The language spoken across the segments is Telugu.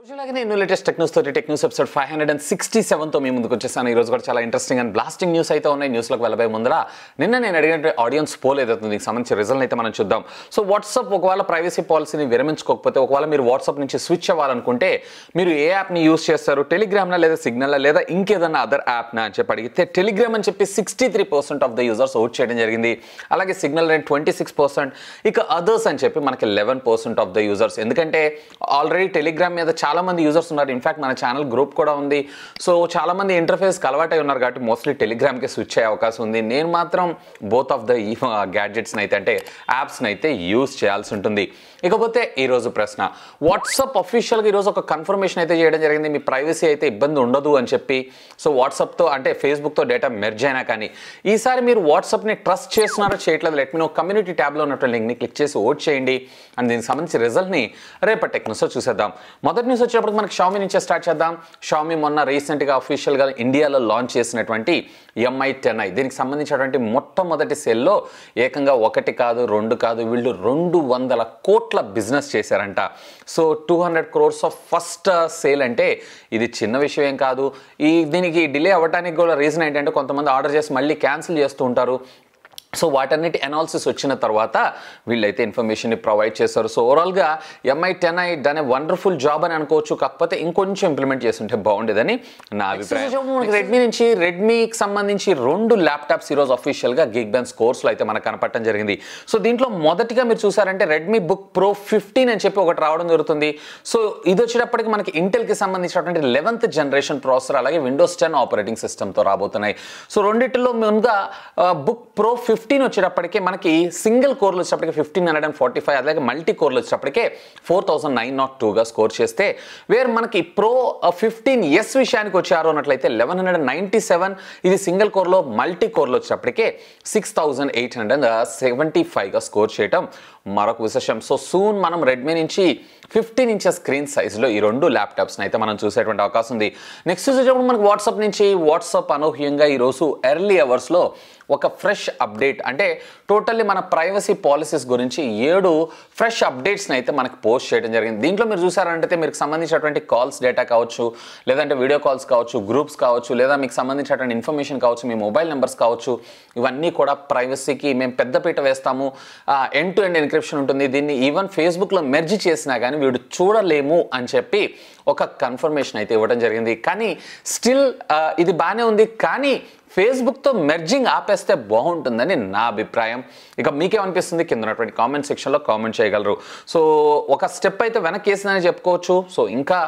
రోజులాగే నేను లేటెస్ట్ టెక్ న్యూస్ తోటి tech news episode five hundred and sixty సెవెన్తో మీ ముందుకు వచ్చేసాను ఈ రోజు కూడా చాలా ఇంట్రెస్టింగ్ అండ్ బ్లాస్టింగ్ న్యూస్ అయితే ఉన్నాయి న్యూస్లోకి వెళ్ళబోయే ముందర నిన్న నేను అడిగిన ఆడియన్స్ పోల్ ఏదైతే దీనికి సంబంధించి రిజల్ట్ అయితే మనం చూద్దాం సో వాట్సాప్ ఒకవేళ ప్రైవసీ పాలసీని విరమించుకోకపోతే ఒకవేళ మీరు వాట్సాప్ నుంచి స్విచ్ అవ్వాలనుకుంటే మీరు ఏ యాప్ని యూస్ చేస్తారు టెలిగ్రామ్నా లేదా సిగ్నల్ లేదా ఇంకేదన్నా అదర్ యాప్నా అని చెప్పి అడిగితే టెలిగ్రామ్ అని చెప్పి sixty three percent of the users out చేయడం జరిగింది అలాగే Signal rate twenty six percent ఇక అదర్స్ అని చెప్పి మనకి eleven percent of the users ఎందుకంటే ఆల్రెడీ టెలిగ్రామ్ మీద చాలా మంది యూజర్స్ ఉన్నారు ఇన్ఫాక్ట్ మన ఛానల్ గ్రూప్ కూడా ఉంది సో చాలా మంది ఇంటర్ఫేస్ అలవాటై ఉన్నారు కాబట్టి మోస్ట్లీ టెలిగ్రామ్కి స్విచ్ అయ్యే అవకాశం ఉంది నేను మాత్రం బోత్ ఆఫ్ ద ఈ గ్యాడ్జెట్స్ని అయితే అంటే యాప్స్ని అయితే యూజ్ చేయాల్సి ఉంటుంది ఇకపోతే ఈరోజు ప్రశ్న వాట్సాప్ అఫీషియల్గా ఈరోజు ఒక కన్ఫర్మేషన్ అయితే చేయడం జరిగింది మీ ప్రైవసీ అయితే ఇబ్బంది ఉండదు అని చెప్పి సో వాట్సాప్తో అంటే ఫేస్బుక్తో డేటా మెర్జ్ అయినా కానీ ఈసారి మీరు వాట్సాప్ని ట్రస్ట్ చేస్తున్నారో చేయట్లేదు లెట్ మీ నో కమ్యూనిటీ ట్యాబ్లో ఉన్నటువంటి లింక్ని క్లిక్ చేసి ఓట్ చేయండి అండ్ దీనికి సంబంధించి రిజల్ట్ని రేపటి టెక్ న్యూస్లో చూసేద్దాం మొదటి న్యూస్ వచ్చేటప్పుడు మనకి షామీ నుంచే స్టార్ట్ చేద్దాం షామీ మొన్న రీసెంట్గా అఫీషియల్గా ఇండియాలో లాంచ్ చేసినటువంటి ఎంఐ టెన్ ఐ దీనికి సంబంధించినటువంటి మొట్టమొదటి సేల్లో ఏకంగా ఒకటి కాదు రెండు కాదు వీళ్ళు రెండు వందల కోట్ల బిజినెస్ చేశారంట so two hundred crores of first sale అంటే ఇది చిన్న విషయం ఏం కాదు ఈ దీనికి డిలే అవ్వడానికి కూడా రీజన్ ఏంటంటే కొంతమంది ఆర్డర్ చేసి మళ్ళీ క్యాన్సిల్ చేస్తూ ఉంటారు సో వాటన్నిటి అనాలిసిస్ వచ్చిన తర్వాత వీళ్ళైతే ఇన్ఫర్మేషన్ని ప్రొవైడ్ చేస్తారు సో ఓవరాల్గా Mi ten i done a wonderful job అని అనుకోవచ్చు కాకపోతే ఇంకొంచెం ఇంప్లిమెంట్ చేస్తుంటే బాగుండేదని నా అభిప్రాయం మనకి రెడ్మీ నుంచి రెడ్మీకి సంబంధించి రెండు ల్యాప్టాప్స్ ఈరోజు అఫీషియల్గా గిగ్ బెన్స్ కోర్సులో అయితే మనకు కనపడటం జరిగింది సో దీంట్లో మొదటిగా మీరు చూసారంటే రెడ్మీ బుక్ ప్రో ఫిఫ్టీన్ అని చెప్పి ఒకటి రావడం జరుగుతుంది సో ఇది వచ్చేటప్పటికి మనకి ఇంటెల్కి సంబంధించినటువంటి లెవెన్త్ జనరేషన్ ప్రాసెసర్ అలాగే విండోస్ టెన్ ఆపరేటింగ్ సిస్టమ్తో రాబోతున్నాయి సో రెండిటిలో ముందుగా బుక్ ప్రో ఫిఫ్టీన్ వచ్చేటప్పటికి మనకి సింగిల్ కోర్లు వచ్చేటప్పటికి fifteen hundred and forty five అలాగే మల్టీ కోర్లు వచ్చేటప్పటికే ఫోర్ థౌసండ్ నైన్ నాట్ టూగా స్కోర్ చేస్తే వేరు మనకి ప్రో ఫిఫ్టీన్ ఎస్ విషయానికి వచ్చారు అన్నట్లయితే లెవెన్ హండ్రెడ్ నైంటీ సెవెన్ ఇది సింగిల్ కోర్లో మల్టీ కోర్లు వచ్చేటప్పటికే six thousand eight hundred seventy ఫైవ్గా స్కోర్ చేయటం మరొక విశేషం సో సూన్ మనం రెడ్మీ నుంచి ఫిఫ్టీన్ ఇంచెస్ స్క్రీన్ సైజులో ఈ రెండు ల్యాప్టాప్స్ని అయితే మనం చూసేటువంటి అవకాశం ఉంది నెక్స్ట్ చూసేటప్పుడు మనకి వాట్సాప్ నుంచి వాట్సాప్ అనూహ్యంగా ఈరోజు ఎర్లీ అవర్స్లో ఒక ఫ్రెష్ అప్డేట్ అంటే టోటల్లీ మన ప్రైవసీ పాలసీస్ గురించి ఏడు ఫ్రెష్ అప్డేట్స్ని అయితే మనకి పోస్ట్ చేయడం జరిగింది దీంట్లో మీరు చూసారంటే మీకు సంబంధించినటువంటి కాల్స్ డేటా కావచ్చు లేదంటే వీడియో కాల్స్ కావచ్చు గ్రూప్స్ కావచ్చు లేదా మీకు సంబంధించినటువంటి ఇన్ఫర్మేషన్ కావచ్చు మీ మొబైల్ నెంబర్స్ కావచ్చు ఇవన్నీ కూడా ప్రైవసీకి మేము పెద్దపీట వేస్తాము ఎండ్ టు ఎండ్ ఎన్క్రిప్షన్ ఉంటుంది దీన్ని ఈవెన్ ఫేస్బుక్లో మెర్జ్ చేసినా కానీ వీడు చూడలేము అని చెప్పి ఒక కన్ఫర్మేషన్ అయితే ఇవ్వడం జరిగింది కానీ స్టిల్ ఇది బాగానే ఉంది కానీ ఫేస్బుక్తో మెర్జింగ్ ఆపేస్తే బాగుంటుందని నా అభిప్రాయం ఇక మీకేమనిపిస్తుంది కింద ఉన్నటువంటి కామెంట్ సెక్షన్లో కామెంట్ చేయగలరు సో ఒక స్టెప్ అయితే వెనక్కి వేసిందని చెప్పుకోవచ్చు సో ఇంకా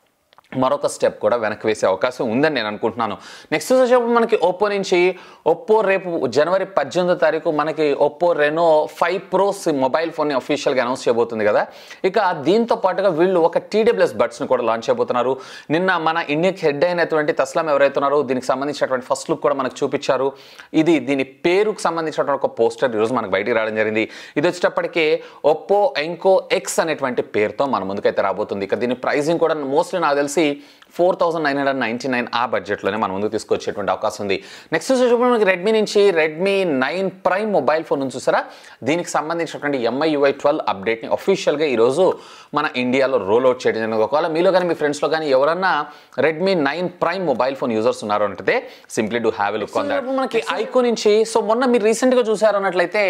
మరొక స్టెప్ కూడా వెనక్కి వేసే అవకాశం ఉందని నేను అనుకుంటున్నాను నెక్స్ట్ వచ్చేటప్పుడు మనకి ఒప్పో నుంచి ఒప్పో రేపు జనవరి పద్దెనిమిదో తారీఖు మనకి Oppo Reno five pros mobile ఫోన్ని అఫీషియల్గా అనౌన్స్ చేయబోతుంది కదా ఇక దీంతో పాటుగా వీళ్ళు ఒక టీడబ్ల్యూఎస్ బడ్స్ని కూడా లాంచ్ చేయబోతున్నారు నిన్న మన ఇండియాకి హెడ్ అయినటువంటి తస్లాం ఎవరైతే ఉన్నారో దీనికి సంబంధించినటువంటి ఫస్ట్ లుక్ కూడా మనకు చూపించారు ఇది దీని పేరుకు సంబంధించినటువంటి ఒక పోస్టర్ ఈరోజు మనకు బయటికి రావడం జరిగింది ఇది వచ్చేటప్పటికే ఒప్పో ఎంకో ఎక్స్ అనేటువంటి పేరుతో మన ముందుకైతే రాబోతుంది ఇక దీని ప్రైజింగ్ కూడా మోస్ట్లీ నాకు తెలిసి four thousand nine hundred ninety nine ఆ బడ్జెట్లోనే మన ముందుకు తీసుకొచ్చేటువంటి అవకాశం ఉంది నెక్స్ట్ చూసినప్పుడు మనకి రెడ్మీ నుంచి Redmi nine prime mobile phone నుంచి చూసారా దీనికి సంబంధించినటువంటి ఎంఐ యూఐ ట్వెల్వ్ అప్డేట్ని అఫీషియల్గా ఈరోజు మన ఇండియాలో రోల్ అవుట్ చేయడం జరిగింది ఒకవేళ మీలో కానీ మీ ఫ్రెండ్స్లో కానీ ఎవరన్నా Redmi nine prime mobile phone users ఉన్నారు అంటే simply do have look on that మనకి ఐకో నుంచి సో మొన్న మీరు రీసెంట్గా చూసారు అన్నట్లయితే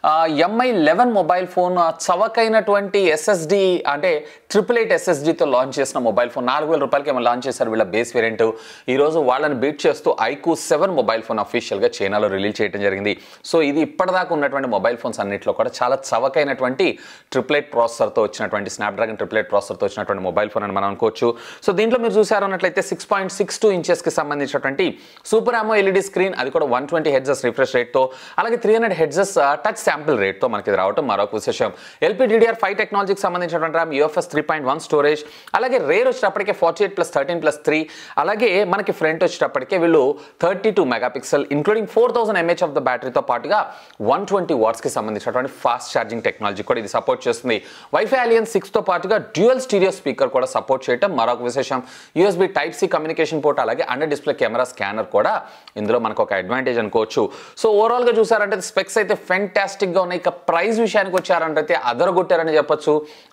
ఎంఐ లెవెన్ మొబైల్ ఫోన్ చవకైనటువంటి ఎస్ఎస్డి అంటే ట్రిపుల్ ఎయిట్ ఎస్ఎస్డితో లాంచ్ చేసిన మొబైల్ ఫోన్ నాలుగు వేల రూపాయలకి ఏమో లాంచ్ చేశారు వీళ్ళ బేస్ వేరియంట్ ఈరోజు వాళ్ళని బీట్ చేస్తూ ఐకూ సెవెన్ మొబైల్ ఫోన్ అఫీషియల్గా చైనాలో రిలీజ్ చేయడం జరిగింది సో ఇది ఇప్పటిదాకా ఉన్నటువంటి మొబైల్ ఫోన్స్ అన్నింటిలో కూడా చాలా చవకైనటువంటి ట్రిప్లెట్ ప్రాసెసర్తో వచ్చినటువంటి స్నాప్డ్రాగన్ ట్రిప్లెట్ ప్రాసెసర్తో వచ్చినటువంటి మొబైల్ ఫోన్ అని మనం అనుకోవచ్చు సో దీంట్లో మీరు చూసారు అన్నట్లయితే సిక్స్ పాయింట్ సిక్స్ టూ ఇంచెస్కి సంబంధించినటువంటి సూపర్ ఆమో ఎల్ఈడి స్క్రీన్ అది కూడా వన్ ట్వంటీ హెడ్జెస్ రిఫ్రెష్ రేట్తో అలాగే three hundred hertz touch sample రేట్తో మనకి ఇది రావడం మరొక విశేషం ఎల్పీడీడీఆర్ ఫైవ్ టెక్నాలజీకి సంబంధించినటువంటి RAM UFS three point one storage అలాగే రేర్ వచ్చేటప్పటికే forty eight plus thirteen plus three అలాగే మనకి ఫ్రంట్ వచ్చేటప్పటికే వీళ్ళు thirty two megapixel including four thousand mAh of the బ్యాటరీతో పాటుగా వన్ ట్వంటీ వాట్స్కి సంబంధించినటువంటి ఫాస్ట్ ఛార్జింగ్ టెక్నాలజీ కూడా ఇది సపోర్ట్ చేస్తుంది వైఫై అలియన్ సిక్స్తో పాటుగా డ్యూయల్ స్టీరియో స్పీకర్ కూడా సపోర్ట్ చేయడం మరొక విశేషం USB type C communication port అలాగే అండర్ డిస్ప్లే కెమెరా స్కానర్ కూడా ఇందులో మనకు ఒక అడ్వాంటేజ్ అనుకోవచ్చు సో ఓవరాల్గా చూసారంటే స్పెక్స్ అయితే ఫెంటాస్టిక్గా ఉన్నాయి ఇక ప్రైస్ విషయానికి వచ్చారంటే అదరగొట్టారని చెప్పొచ్చు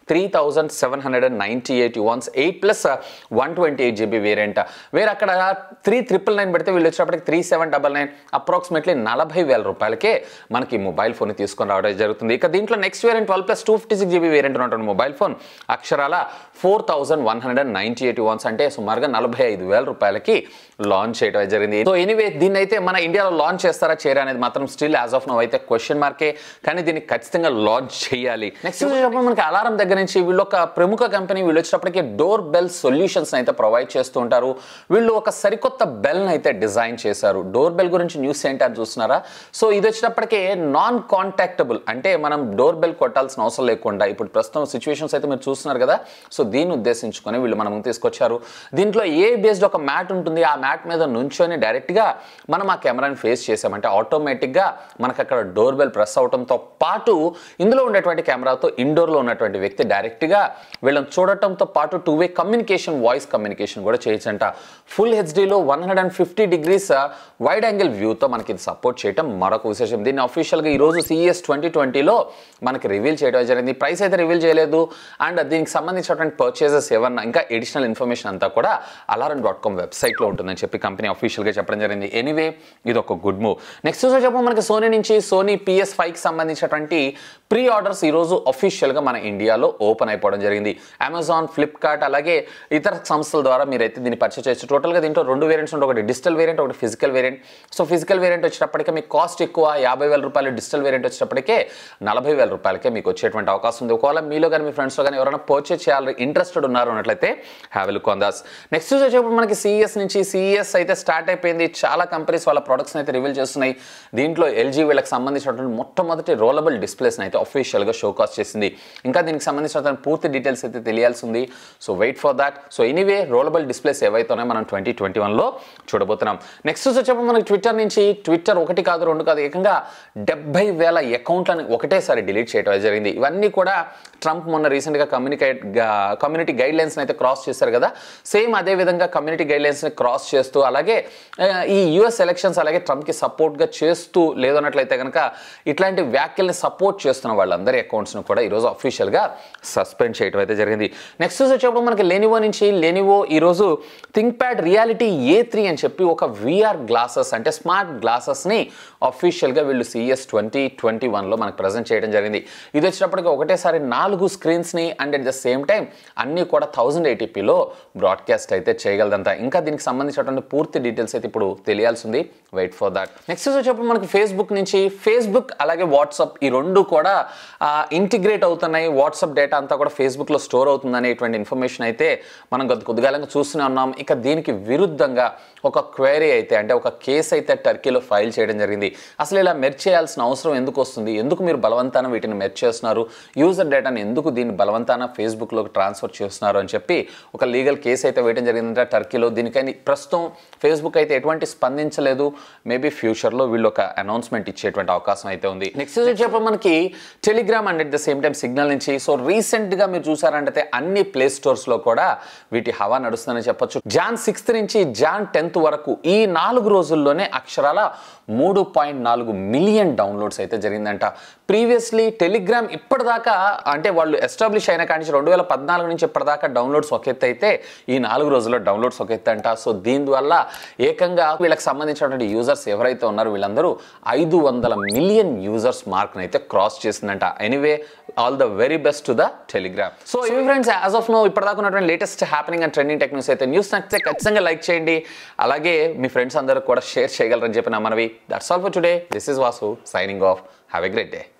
three thousand seven hundred and ninety eight yuans eight plus one twenty eight GB variant వేరే అక్కడ త్రీ ట్రిపుల్ నైన్ పెడితే వీళ్ళు వచ్చేటప్పటికి three seven double nine approximately నలభై వేల రూపాయలకే మనకి మొబైల్ ఫోన్ తీసుకొని రావడం జరుగుతుంది ఇక దీంట్లో next variant twelve plus two fifty six GB variant ఉన్నటువంటి మొబైల్ ఫోన్ అక్షరాల four thousand one hundred and ninety eight వన్స్ అంటే సుమారుగా నలభై ఐదు వేల రూపాయలకి లాంచ్ చేయడం జరిగింది సో ఎనీవే దీన్ని అయితే మన ఇండియాలో లాంచ్ చేస్తారా చేయరా అనేది మాత్రం స్టిల్ యాజ్ ఆఫ్ నో అయితే క్వశ్చన్ మార్కే కానీ దీన్ని ఖచ్చితంగా లాంచ్ చేయాలి నెక్స్ట్ వచ్చేటప్పుడు మనకి అలారం దగ్గర నుంచి వీళ్ళు ఒక ప్రముఖ కంపెనీ వీళ్ళు వచ్చేటప్పటికి డోర్ బెల్ సొల్యూషన్స్ అయితే ప్రొవైడ్ చేస్తూ ఉంటారు వీళ్ళు ఒక సరికొత్త బెల్ అయితే డిజైన్ చేశారు డోర్ బెల్ గురించి న్యూస్ ఏంటి అని చూస్తున్నారా సో ఇది వచ్చేటప్పటికి నాన్ కాంటాక్టబుల్ అంటే మనం డోర్ బెల్ కొట్టాల్సిన అవసరం లేకుండా ఇప్పుడు ప్రస్తుతం సిచ్యువేషన్స్ అయితే మీరు చూస్తున్నారు కదా సో దీన్ని ఉద్దేశించుకొని వీళ్ళు మనం తీసుకొచ్చారు దీంట్లో ఏ బేస్డ్ ఒక మ్యాట్ ఉంటుంది ఆ మ్యాట్ మీద నుంచొని డైరెక్ట్గా మనం ఆ కెమెరాని ఫేస్ చేసామంటే ఆటోమేటిక్గా మనకు అక్కడ డోర్ బెల్ ప్రెస్ అవడంతో పాటు ఇందులో ఉండేటువంటి కెమెరాతో ఇండోర్లో ఉన్నటువంటి వ్యక్తి డైరెక్ట్గా వీళ్ళని చూడటంతో పాటు two way communication voice communication కూడా చేయొచ్చంట ఫుల్ హెచ్డీలో one hundred and fifty degrees wide angle వ్యూతో మనకి ఇది సపోర్ట్ చేయడం మరొక విశేషం దీన్ని అఫీషియల్గా ఈరోజు సిఈఎస్ ట్వంటీ ట్వంటీలో మనకి రివీల్ చేయడం జరిగింది ప్రైస్ అయితే రివీల్ చేయలేదు అండ్ దీనికి సంబంధించినటువంటి పర్చేసెస్ ఏమన్నా ఇంకా ఎడిషనల్ ఇన్ఫర్మేషన్ అంతా కూడా అలారం డాట్ కామ్ వెబ్సైట్లో ఉంటుందని చెప్పి కంపెనీ అఫీషియల్గా చెప్పడం జరిగింది ఎనీవే ఇది ఒక గుడ్ మూవ్ నెక్స్ట్ చెప్పు మనకి సోనీ నుంచి సోనీ పిఎస్ ఫైవ్కి సంబంధించినటువంటి ప్రీ ఆర్డర్స్ ఈరోజు అఫీషియల్గా మన ఇండియాలో ఓపెన్ అయిపోవడం జరిగింది అమెజాన్ ఫ్లిప్కార్ట్ అలాగే ఇతర సంస్థల ద్వారా మీరైతే దీన్ని పర్చేస్ చేయొచ్చు టోటల్గా దీంట్లో రెండు వేరియంట్స్ ఉంటాయి ఒకటి డిజిటల్ వేరియంట్ ఒకటి physical variant so physical variant వచ్చేటప్పటికే మీకు కాస్ట్ ఎక్కువ యాభై వేల రూపాయలు డిజిటల్ వేరియంట్ వచ్చేటప్పటికే నలభై వేల రూపాయలకే మీకు వచ్చేటువంటి అవకాశం ఉంది ఒకవేళ మీలో కానీ మీ ఫ్రెండ్స్లో కానీ ఎవరైనా పర్చేస్ చేయాలి ఇంట్రెస్టెడ్ ఉన్నారు అన్నట్లయితే have look on those next వచ్చేటప్పుడు మనకి సిఈఎస్ నుంచి సిఈఎస్ అయితే స్టార్ట్ అయిపోయింది చాలా కంపెనీస్ వాళ్ళ ప్రొడక్ట్స్ని అయితే రివీల్ చేస్తున్నాయి దీంట్లో ఎల్జీ వీళ్ళకి సంబంధించినటువంటి మొట్టమొదటి రోలబుల్ డిస్ప్లేస్ని అయితే అఫీషియల్గా షోకాస్ట్ చేసింది ఇంకా దీనికి సంబంధించినటువంటి పూర్తి డీటెయిల్స్ అయితే తెలియాల్సి ఉంది so wait for that so anyway rollable displays ఏవైతే ఉన్నాయో మనం ట్వంటీ ట్వంటీ వన్లో చూడబోతున్నాం నెక్స్ట్ వచ్చేటప్పుడు మనకి ట్విట్టర్ నుంచి ట్విట్టర్ ఒకటి కాదు రెండు కాదు ఏకంగా డెబ్బై వేల అకౌంట్లను ఒకటేసారి డిలీట్ చేయడం జరిగింది ఇవన్నీ కూడా ట్రంప్ మొన్న రీసెంట్గా కమ్యూనికేట్ కమ్యూనిటీ గైడ్ లైన్స్ని అయితే క్రాస్ చేశారు కదా సేమ్ అదే విధంగా కమ్యూనిటీ గైడ్ లైన్స్ని క్రాస్ చేస్తూ అలాగే ఆ, ఈ యుఎస్ ఎలక్షన్స్ అలాగే ట్రంప్కి సపోర్ట్గా చేస్తూ లేదన్నట్లయితే కనుక ఇట్లాంటి వ్యాఖ్యల్ని సపోర్ట్ చేస్తున్న వాళ్ళందరి అకౌంట్స్ను కూడా ఈరోజు అఫీషియల్గా సస్పెండ్ చేయడం అయితే జరిగింది నెక్స్ట్ వచ్చేటప్పుడు మనకి లెనివో నుంచి లెనివో ఈరోజు think pad reality A three అని చెప్పి ఒక విఆర్ గ్లాసెస్ అంటే స్మార్ట్ గ్లాసెస్ని అఫీషియల్గా వీళ్ళు సిఎస్ ట్వంటీ ట్వంటీ వన్లో మనకు ప్రజెంట్ చేయడం జరిగింది ఇది వచ్చేటప్పటికి ఒకటేసారి నాలుగు స్క్రీన్స్ని and at the same time అన్నీ కూడా థౌజండ్ ఎయిటీపీలో బ్రాడ్కాస్ట్ అయితే చేయగలదంట ఇంకా దీనికి సంబంధించినటువంటి పూర్తి డీటెయిల్స్ అయితే ఇప్పుడు తెలియాల్సి ఉంది వెయిట్ ఫర్ దాట్ నెక్స్ట్ వచ్చేటప్పుడు మనకి ఫేస్బుక్ నుంచి ఫేస్బుక్ అలాగే వాట్సాప్ ఈ రెండు కూడా ఇంటిగ్రేట్ అవుతున్నాయి వాట్సాప్ డేటా అంతా కూడా ఫేస్బుక్లో స్టోర్ అవుతుంది అనేటువంటి ఇన్ఫర్మేషన్ అయితే మనం కొద్ది కొద్దిగాలంగా చూస్తూనే ఉన్నాం ఇక దీనికి విరుద్ధంగా ఒక క్వైరీ అయితే అంటే ఒక కేసు అయితే టర్కీలో ఫైల్ చేయడం జరిగింది అసలు ఇలా మెర్చ్ చేయాల్సిన అవసరం ఎందుకు వస్తుంది ఎందుకు మీరు బలవంతాన వీటిని మెర్చ్ చేస్తున్నారు యూజర్ డేటాని ఎందుకు దీన్ని బలవంతాన ఫేస్బుక్లోకి ట్రాన్స్ఫర్ చేస్తున్నారు అని చెప్పి ఒక లీగల్ కేసు అయితే వేయడం జరిగిందంటే టర్కీలో దీనికైనా ప్రస్తుతం ఫేస్బుక్ అయితే ఎటువంటి స్పందించలేదు మేబీ ఫ్యూచర్లో వీళ్ళు ఒక అనౌన్స్మెంట్ ఇచ్చేటువంటి అవకాశం అయితే ఉంది నెక్స్ట్ వచ్చేప్పుడు మనకి Telegram and at the same time Signal నుంచి సో రీసెంట్గా మీరు చూసారంటే అన్ని ప్లే స్టోర్స్లో కూడా వీటి హవా నడుస్తుందని చెప్పొచ్చు జాన్ సిక్స్త్ నుంచి జాన్ టెన్త్ వరకు ఈ నాలుగు రోజుల్లోనే అక్షరాల మూడు పాయింట్ నాలుగు మిలియన్ డౌన్లోడ్స్ అయితే జరిగిందంట ప్రీవియస్లీ టెలిగ్రామ్ ఇప్పటిదాకా అంటే వాళ్ళు ఎస్టాబ్లిష్ అయిన కాడి నుంచి రెండు వేల పద్నాలుగు నుంచి ఇప్పటిదాకా డౌన్లోడ్స్ ఒక ఎత్తు అయితే ఈ నాలుగు రోజుల్లో డౌన్లోడ్స్ ఒక ఎత్తు అంట సో దీనివల్ల ఏకంగా వీళ్ళకి సంబంధించినటువంటి యూజర్స్ ఎవరైతే ఉన్నారో వీళ్ళందరూ ఐదు వందల మిలియన్ యూజర్స్ మార్క్ని అయితే క్రాస్ చేసిందంట anyway all the very best to the Telegram so ఇవి ఫ్రెండ్స్ యాజ్ ఆఫ్ నో ఇప్పటిదాకా ఉన్నటువంటి latest happening and trending techniques అయితే న్యూస్ నచ్చితే ఖచ్చితంగా లైక్ చేయండి అలాగే మీ ఫ్రెండ్స్ అందరూ కూడా షేర్ చేయగలరని చెప్పిన మనవి that's all for today this is Vasu signing off have a great day